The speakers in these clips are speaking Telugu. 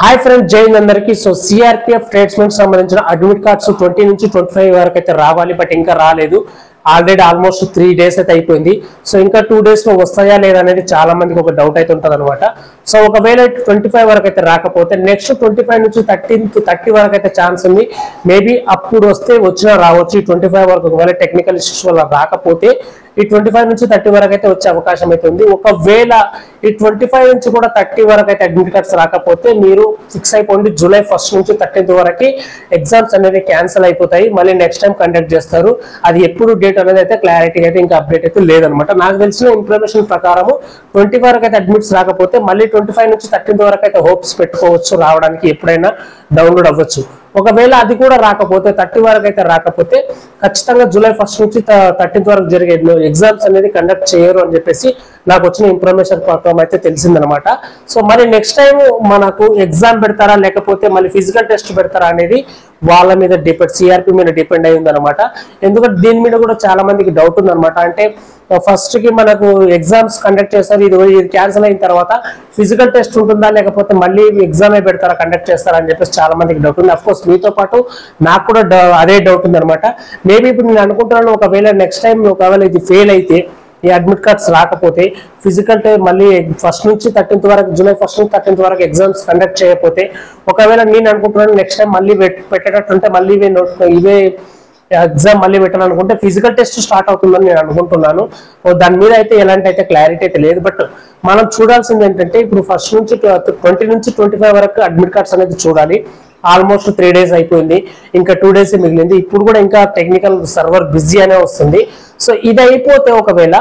హాయ్ ఫ్రెండ్స్ జైన్ అందరికి సో సిఆర్పిఎఫ్ ట్రేడ్స్మెన్ సంబంధించిన అడ్మిట్ కార్డ్స్ ట్వంటీ నుంచి ట్వంటీ ఫైవ్ వరకు అయితే రావాలి బట్ ఇంకా రాలేదు ఆల్రెడీ ఆల్మోస్ట్ త్రీ డేస్ అయితే అయిపోయింది సో ఇంకా టూ డేస్ లో వస్తాయా లేదా అనేది చాలా మందికి ఒక డౌట్ అయితే ఉంటుంది అనమాట సో ఒకవేళ ట్వంటీ ఫైవ్ వరకు అయితే రాకపోతే నెక్స్ట్ ట్వంటీ ఫైవ్ నుంచి థర్టీన్ థర్టీ వరకు అయితే ఛాన్స్ ఉంది మేబీ అప్పుడు వస్తే వచ్చినా రావచ్చు ఈ ట్వంటీ ఫైవ్ వరకు ఒకవేళ టెక్నికల్ ఇష్యూస్ వల్ల రాకపోతే ఈ ట్వంటీ ఫైవ్ నుంచి థర్టీ వరకు అయితే వచ్చే అవకాశం అయితే ఉంది ఒకవేళ ఈ ట్వంటీ ఫైవ్ నుంచి కూడా థర్టీ వరకు అయితే అడ్మిట్ కార్డ్స్ రాకపోతే మీరు ఫిక్స్ అయిపోండి జూలై ఫస్ట్ నుంచి థర్టీన్త్ వరకు ఎగ్జామ్స్ అనేది క్యాన్సిల్ అయిపోతాయి మళ్ళీ నెక్స్ట్ టైం కండక్ట్ చేస్తారు అది ఎప్పుడు డేట్ అనేది అయితే క్లారిటీ అయితే ఇంకా అప్డేట్ అయితే లేదనమాట నాకు తెలిసిన ఇన్ఫర్మేషన్ ప్రకారము ట్వంటీ వరకు అయితే అడ్మిట్స్ రాకపోతే మళ్ళీ ట్వంటీ ఫైవ్ నుంచి థర్టీన్త్ వరకు అయితే హోప్స్ పెట్టుకోవచ్చు రావడానికి ఎప్పుడైనా డౌన్లోడ్ అవ్వచ్చు ఒకవేళ అది కూడా రాకపోతే థర్టీ వరకు అయితే రాకపోతే ఖచ్చితంగా జూలై ఫస్ట్ నుంచి థర్టీన్త్ వరకు జరిగే ఎగ్జామ్స్ అనేది కండక్ట్ చేయరు అని చెప్పేసి నాకు వచ్చిన ఇన్ఫర్మేషన్ ప్రకారం అయితే తెలిసిందనమాట సో మరి నెక్స్ట్ టైం మనకు ఎగ్జామ్ పెడతారా లేకపోతే మళ్ళీ ఫిజికల్ టెస్ట్ పెడతారా అనేది వాళ్ళ మీద డిపెండ్ సిఆర్పి మీద డిపెండ్ అయి ఉందన్నమాట ఎందుకంటే దీని మీద కూడా చాలా మందికి డౌట్ ఉందన్నమాట అంటే ఫస్ట్ కి మనకు ఎగ్జామ్స్ కండక్ట్ చేస్తారు ఇది ఇది క్యాన్సిల్ అయిన తర్వాత ఫిజికల్ టెస్ట్ ఉంటుందా లేకపోతే మళ్ళీ ఎగ్జామ్ పెడతారా కండక్ట్ చేస్తారా అని చెప్పేసి చాలా మందికి డౌట్ ఉంది అఫ్ కోర్స్ మీతో పాటు నాకు కూడా డ- అదే డౌట్ ఉంది అనమాట మేబీ ఇప్పుడు నేను అనుకుంటున్నాను ఒకవేళ నెక్స్ట్ టైం ఒకవేళ ఇది ఫెయిల్ అయితే ఈ అడ్మిట్ కార్డ్స్ రాకపోతే ఫిజికల్ టే మళ్ళీ ఫస్ట్ నుంచి థర్టీన్త్ వరకు జూలై ఫస్ట్ నుంచి థర్టీన్త్ వరకు ఎగ్జామ్స్ కండక్ట్ చేయకపోతే ఒకవేళ నేను అనుకుంటున్నాను నెక్స్ట్ టైం మళ్ళీ పెట్- పెట్టేటట్టుంటే మళ్ళీ ఇవే నోట్ ఇవే ఎగ్జామ్ మళ్ళీ పెట్టాలనుకుంటే ఫిజికల్ టెస్ట్ స్టార్ట్ అవుతుందని నేను అనుకుంటున్నాను ఓ దాని మీద అయితే ఎలాంటి అయితే క్లారిటీ అయితే లేదు బట్ మనం చూడాల్సింది ఏంటంటే ఇప్పుడు ఫస్ట్ నుంచి ట్వంటీ నుంచి ట్వంటీ ఫైవ్ వరకు అడ్మిట్ కార్డ్స్ అనేది చూడాలి ఆల్మోస్ట్ త్రీ డేస్ అయిపోయింది ఇంకా టూ డేస్ మిగిలింది ఇప్పుడు కూడా ఇంకా టెక్నికల్ సర్వర్ బిజీ అనే వస్తుంది సో ఇది అయిపోతే ఒకవేళ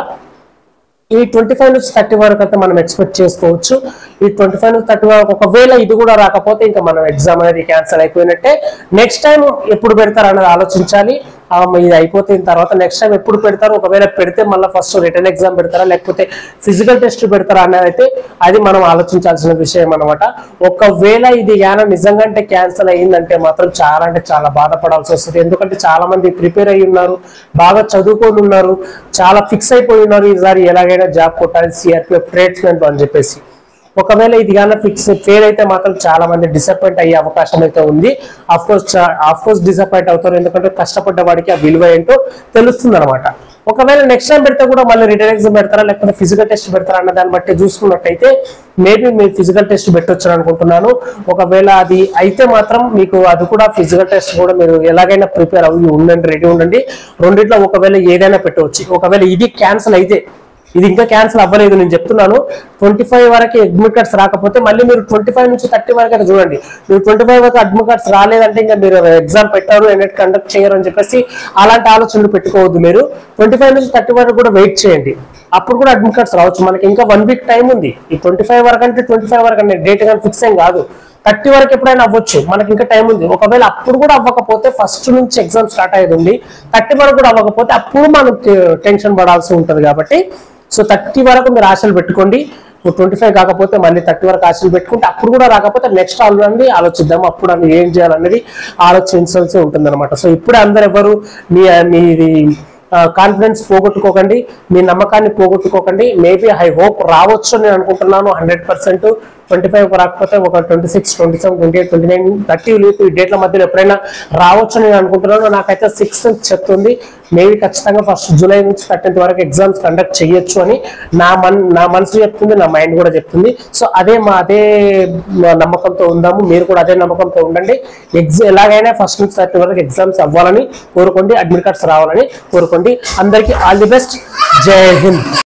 ఈ ట్వంటీ ఫైవ్ నుంచి థర్టీ వరకు అయితే మనం ఎక్స్పెక్ట్ చేసుకోవచ్చు ఈ ట్వంటీ ఫైవ్ నుంచి థర్టీ వరకు ఒకవేళ ఇది కూడా రాకపోతే ఇంకా మనం ఎగ్జామ్ అనేది క్యాన్సిల్ అయిపోయినట్టే నెక్స్ట్ టైం ఎప్పుడు పెడతారు అనేది ఆలోచించాలి ఆ, ఇది అయిపోయిన తర్వాత నెక్స్ట్ టైం ఎప్పుడు పెడతారు ఒకవేళ పెడితే మళ్ళీ ఫస్ట్ రిటర్న్ ఎగ్జామ్ పెడతారా లేకపోతే ఫిజికల్ టెస్ట్ పెడతారా అనేది అయితే అది మనం ఆలోచించాల్సిన విషయం అనమాట ఒకవేళ ఇది గాన నిజంగా అంటే క్యాన్సిల్ అయ్యిందంటే మాత్రం చాలా అంటే చాలా బాధపడాల్సి వస్తుంది ఎందుకంటే చాలా మంది ప్రిపేర్ అయ్యి ఉన్నారు బాగా చదువుకొని ఉన్నారు చాలా ఫిక్స్ అయిపోయి ఉన్నారు ఈసారి ఎలాగైనా జాబ్ కొట్టాలి సిఆర్పిఎఫ్ ట్రేడ్స్మెంట్ అని చెప్పేసి ఒకవేళ ఇది కానీ ఫిక్స్ ఫెయిల్ అయితే మాత్రం చాలా మంది డిసప్పాయింట్ అయ్యే అవకాశం అయితే ఉంది of course of course disappoint అవుతారు ఎందుకంటే కష్టపడ్డ వాడికి ఆ విలువ ఏంటో తెలుస్తుంది అనమాట ఒకవేళ నెక్స్ట్ టైం పెడితే కూడా మళ్ళీ రిటర్న్ ఎగ్జామ్ పెడతారా లేకపోతే ఫిజికల్ టెస్ట్ పెడతారా అన్న దాన్ని బట్టి చూసుకున్నట్టయితే మేబీ మీరు ఫిజికల్ టెస్ట్ పెట్టొచ్చు అనుకుంటున్నాను ఒకవేళ అది అయితే మాత్రం మీకు అది కూడా ఫిజికల్ టెస్ట్ కూడా మీరు ఎలాగైనా ప్రిపేర్ అవ్వి ఉండండి రెడీ ఉండండి రెండిట్లో ఒకవేళ ఏదైనా పెట్టవచ్చు ఒకవేళ ఇది క్యాన్సిల్ అయితే ఇది ఇంకా క్యాన్సిల్ అవ్వలేదు నేను చెప్తున్నాను ట్వంటీ ఫైవ్ వరకు అడ్మిట్ కార్డ్స్ రాకపోతే మళ్ళీ మీరు ట్వంటీ ఫైవ్ నుంచి థర్టీ వరకు అయితే చూడండి మీరు ట్వంటీ ఫైవ్ వరకు అడ్మిట్ కార్డ్స్ రాలేదంటే ఇంకా మీరు ఎగ్జామ్ పెట్టారు ఎన్నెట్ కండక్ట్ చేయరు అని చెప్పేసి అలాంటి ఆలోచనలు పెట్టుకోవద్దు మీరు ట్వంటీ ఫైవ్ నుంచి థర్టీ వరకు కూడా వెయిట్ చేయండి అప్పుడు కూడా అడ్మిట్ కార్డ్స్ రావచ్చు మనకి ఇంకా వన్ వీక్ టైం ఉంది ఈ ట్వంటీ ఫైవ్ వరకు అంటే ట్వంటీ ఫైవ్ వరకు అంటే డేట్ కానీ ఫిక్స్ ఏం కాదు థర్టీ వరకు ఎప్పుడైనా అవ్వచ్చు మనకి ఇంకా టైం ఉంది ఒకవేళ అప్పుడు కూడా అవ్వకపోతే ఫస్ట్ నుంచి ఎగ్జామ్ స్టార్ట్ అయ్యేది ఉంది థర్టీ వరకు కూడా అవ్వకపోతే అప్పుడు మనం టెన్షన్ పడాల్సి ఉంటుంది కాబట్టి సో థర్టీ వరకు మీరు ఆశలు పెట్టుకోండి ట్వంటీ ఫైవ్ కాకపోతే మళ్ళీ థర్టీ వరకు ఆశలు పెట్టుకుంటే అప్పుడు కూడా రాకపోతే నెక్స్ట్ ఆల్రెడీ ఆలోచిద్దాం అప్పుడు అది ఏం చేయాలనేది ఆలోచించాల్సి ఉంటుంది అనమాట సో ఇప్పుడు అందరు ఎవరు మీ మీది కాన్ఫిడెన్స్ పోగొట్టుకోకండి మీ నమ్మకాన్ని పోగొట్టుకోకండి మేబీ ఐ హోప్ రావచ్చు అని నేను అనుకుంటున్నాను హండ్రెడ్ పర్సెంట్ ట్వంటీ ఫైవ్ రాకపోతే ఒక twenty six twenty seven twenty eight twenty nine thirty ఈ డేట్ల మధ్యలో ఎప్పుడైనా రావచ్చు అని నేను అనుకుంటున్నాను నాకైతే సిక్స్ చెప్తుంది మేబీ ఖచ్చితంగా ఫస్ట్ జూలై నుంచి థర్టీన్త్ వరకు ఎగ్జామ్స్ కండక్ట్ చేయొచ్చు అని నా మన్ నా మనసు చెప్తుంది నా మైండ్ కూడా చెప్తుంది సో అదే మా అదే మా నమ్మకంతో ఉందాము మీరు కూడా అదే నమ్మకంతో ఉండండి ఎగ్జామ్ ఎలాగైనా ఫస్ట్ నుంచి థర్టీ వరకు ఎగ్జామ్స్ అవ్వాలని కోరుకోండి అడ్మిట్ కార్డ్స్ రావాలని కోరుకోండి అందరికీ ఆల్ ది బెస్ట్ జై హింద్